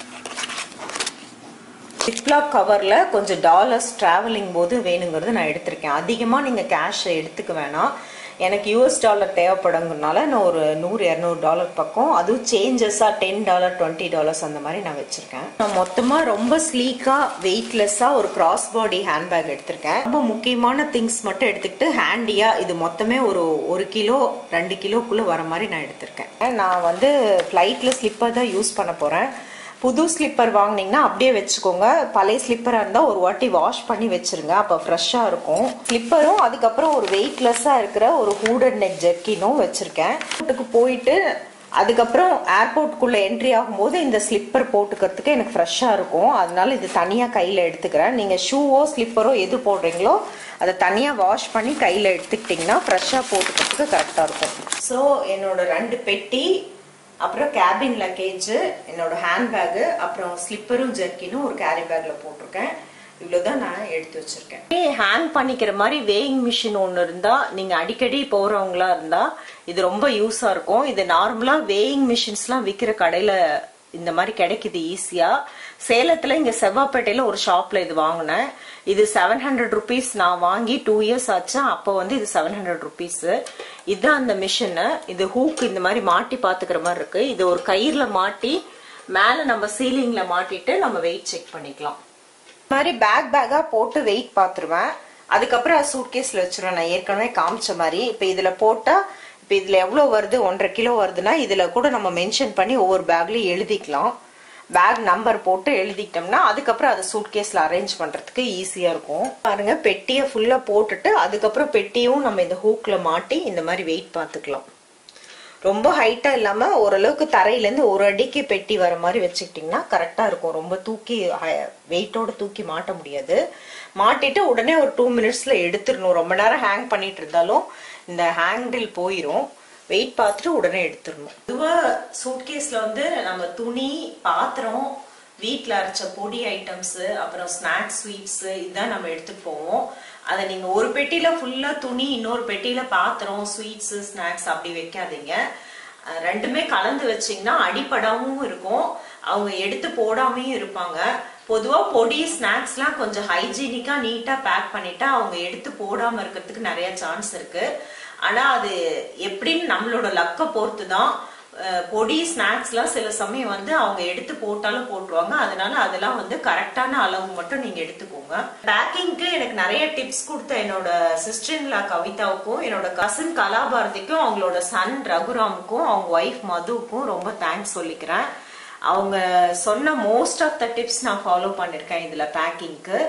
ஜிப்லாக் கவரில் கொஞ்சம் டாலர்ஸ் ட்ராவலிங் போது வேணுங்கிறது நான் எடுத்திருக்கேன் அதிகமாக நீங்கள் கேஷை எடுத்துக்க வேணாம் எனக்கு யூஎஸ் டாலர் தேவைப்படுங்கிறதுனால நான் ஒரு நூறு இரநூறு டாலர் பக்கம் அதுவும் சேஞ்சஸாக டென் டாலர் டுவெண்ட்டி டாலர்ஸ் அந்த மாதிரி நான் வச்சுருக்கேன் நான் மொத்தமாக ரொம்ப ஸ்லீக்காக வெயிட்லெஸ்ஸாக ஒரு கிராஸ் பாடி ஹேண்ட்பேக் எடுத்திருக்கேன் ரொம்ப முக்கியமான திங்ஸ் மட்டும் எடுத்துக்கிட்டு ஹேண்டியாக இது மொத்தமே ஒரு ஒரு கிலோ ரெண்டு கிலோக்குள்ளே வர மாதிரி நான் எடுத்திருக்கேன் நான் வந்து ஃப்ளைட்டில் ஸ்லிப்பர் தான் யூஸ் பண்ண போகிறேன் புது ஸ்லிப்பர் வாங்கினீங்கன்னா அப்படியே வச்சுக்கோங்க பழைய ஸ்லிப்பராக இருந்தால் ஒரு வாட்டி வாஷ் பண்ணி வச்சுருங்க அப்போ ஃப்ரெஷ்ஷாக இருக்கும் ஸ்லிப்பரும் அதுக்கப்புறம் ஒரு வெயிட்லெஸ்ஸாக இருக்கிற ஒரு ஹூடட் நெக் ஜெர்க்கினும் வச்சுருக்கேன் வீட்டுக்கு போயிட்டு அதுக்கப்புறம் ஏர்போர்ட்டுக்குள்ளே என்ட்ரி ஆகும்போது இந்த ஸ்லிப்பர் போட்டுக்கிறதுக்கு எனக்கு ஃப்ரெஷ்ஷாக இருக்கும் அதனால இது தனியாக கையில் எடுத்துக்கிறேன் நீங்கள் ஷூவோ ஸ்லிப்பரோ எது போடுறீங்களோ அதை தனியாக வாஷ் பண்ணி கையில் எடுத்துக்கிட்டிங்கன்னா ஃப்ரெஷ்ஷாக போட்டுக்கிறதுக்கு கரெக்டாக இருக்கும் ஸோ என்னோட ரெண்டு பெட்டி அப்புறம் கேபின் லக்கேஜ் என்னோட ஹேண்ட்பேக்கு அப்புறம் ஸ்லிப்பரும் ஜெர்க்கினும் ஒரு கேரி பேக்ல போட்டிருக்கேன் இவ்வளவுதான் நான் எடுத்து வச்சிருக்கேன் ஹேங் பண்ணிக்கிற மாதிரி வேயிங் மிஷின் ஒன்று இருந்தா நீங்க அடிக்கடி போறவங்களா இருந்தா இது ரொம்ப யூஸா இருக்கும் இது நார்மலா வேயிங் மிஷின்ஸ்லாம் விற்கிற கடையில இந்த மாதிரி கிடைக்குது ஈஸியா சேலத்துல இங்க செவ்வாப்பேட்டையில ஒரு ஷாப்ல இது வாங்கினேன் இது செவன் ஹண்ட்ரட் ருபீஸ் நான் வாங்கி டூ இயர்ஸ் ஆச்சு அப்போ வந்து இது செவன் ஹண்ட்ரட் ருபீஸ் இதுதான் அந்த மிஷினு இது ஹூக் இந்த மாதிரி மாட்டி பாத்துக்கிற மாதிரி இருக்கு இது ஒரு கயிறுல மாட்டி மேல நம்ம சீலிங்ல மாட்டிட்டு நம்ம வெயிட் செக் பண்ணிக்கலாம் இந்த மாதிரி பேக் பேக்கா போட்டு வெயிட் பாத்துருவேன் அதுக்கப்புறம் சூட் கேஸ்ல வச்சிருவேன் நான் ஏற்கனவே காமிச்ச மாதிரி இப்ப இதுல போட்டா இப்ப இதுல எவ்வளவு வருது ஒன்றரை கிலோ வருதுன்னா இதுல கூட நம்ம மென்ஷன் பண்ணி ஒவ்வொரு பேக்லயும் எழுதிக்கலாம் பேக் நம்பர் போட்டு எழுதிக்கிட்டோம்னா அதுக்கப்புறம் அதை சூட் கேஸ்ல அரேஞ்ச் பண்றதுக்கு ஈஸியா இருக்கும் பாருங்க பெட்டியை ஃபுல்லா போட்டுட்டு அதுக்கப்புறம் பெட்டியும் நம்ம இந்த ஹூக்ல மாட்டி இந்த மாதிரி வெயிட் பார்த்துக்கலாம் ரொம்ப ஹைட்டா இல்லாம ஓரளவுக்கு தரையில இருந்து ஒரு அடிக்கு பெட்டி வர மாதிரி வச்சுக்கிட்டீங்கன்னா கரெக்டா இருக்கும் ரொம்ப தூக்கி வெயிட்டோட தூக்கி மாட்ட முடியாது மாட்டிட்டு உடனே ஒரு டூ மினிட்ஸ்ல எடுத்துடணும் ரொம்ப நேரம் ஹேங் பண்ணிட்டு இருந்தாலும் இந்த ஹேண்டில் போயிரும் வெயிட் பார்த்துட்டு உடனே எடுத்துடணும் பொதுவாக சூட்கேஸ்ல வந்து நம்ம துணி பாத்திரம் வீட்டில் அரைச்ச பொடி ஐட்டம்ஸு அப்புறம் ஸ்நாக்ஸ் ஸ்வீட்ஸு இதுதான் நம்ம எடுத்துட்டு போவோம் அதை நீங்க ஒரு பெட்டியில ஃபுல்லா துணி இன்னொரு பெட்டியில பாத்திரம் ஸ்வீட்ஸ் ஸ்நாக்ஸ் அப்படி வைக்காதீங்க அஹ் ரெண்டுமே கலந்து வச்சீங்கன்னா அடிப்படாமவும் இருக்கும் அவங்க எடுத்து போடாமையும் இருப்பாங்க பொதுவா பொடி ஸ்நாக்ஸ்லாம் கொஞ்சம் ஹைஜீனிக்கா நீட்டா பேக் பண்ணிட்டா அவங்க எடுத்து போடாம இருக்கிறதுக்கு நிறைய சான்ஸ் இருக்கு ஆனா அது எப்படின்னு நம்மளோட லக்க பொறுத்து தான் அஹ் பொடி ஸ்நாக்ஸ்லாம் சில சமயம் வந்து அவங்க எடுத்து போட்டாலும் போட்டுருவாங்க அதனால அதெல்லாம் வந்து கரெக்டான அளவு மட்டும் நீங்க எடுத்துக்கோங்க பேக்கிங்க்கு எனக்கு நிறைய டிப்ஸ் கொடுத்த என்னோட சிஸ்டர்லா கவிதாவுக்கும் என்னோட கசின் கலாபாரதிக்கும் அவங்களோட சன் ரகுராமுக்கும் அவங்க ஒய்ஃப் மதுவுக்கும் ரொம்ப தேங்க்ஸ் சொல்லிக்கிறேன் அவங்க சொன்ன மோஸ்ட் ஆஃப் த டிப்ஸ் நான் ஃபாலோ பண்ணிருக்கேன் இதுல பேக்கிங்க்கு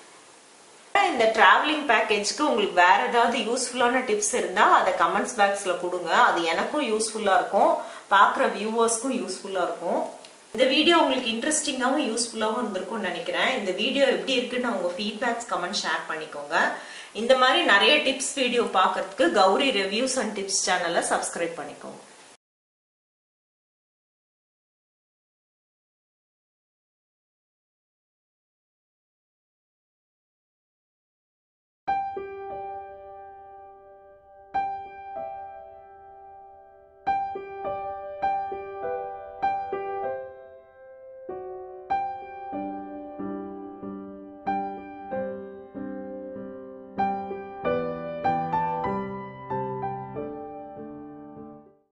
இந்த டிராவலிங் பேக்கேஜ்க்கு உங்களுக்கு வேற ஏதாவது யூஸ்ஃபுல்லான டிப்ஸ் இருந்தா அதை கமெண்ட்ஸ் பாக்ஸ்ல கொடுங்க அது எனக்கும் யூஸ்ஃபுல்லா இருக்கும் பாக்குற வியூவர்ஸ்க்கும் யூஸ்ஃபுல்லா இருக்கும் இந்த வீடியோ உங்களுக்கு இன்ட்ரெஸ்டிங்காகவும் யூஸ்ஃபுல்லாகவும் இருந்திருக்கும்னு நினைக்கிறேன் இந்த வீடியோ எப்படி இருக்குன்னு உங்க ஃபீட்பேக்ஸ் கமெண்ட் ஷேர் பண்ணிக்கோங்க இந்த மாதிரி நிறைய டிப்ஸ் வீடியோ பார்க்கறதுக்கு கௌரி ரிவ்யூஸ் அண்ட் டிப்ஸ் சேனலை சப்ஸ்கிரைப் பண்ணிக்கோங்க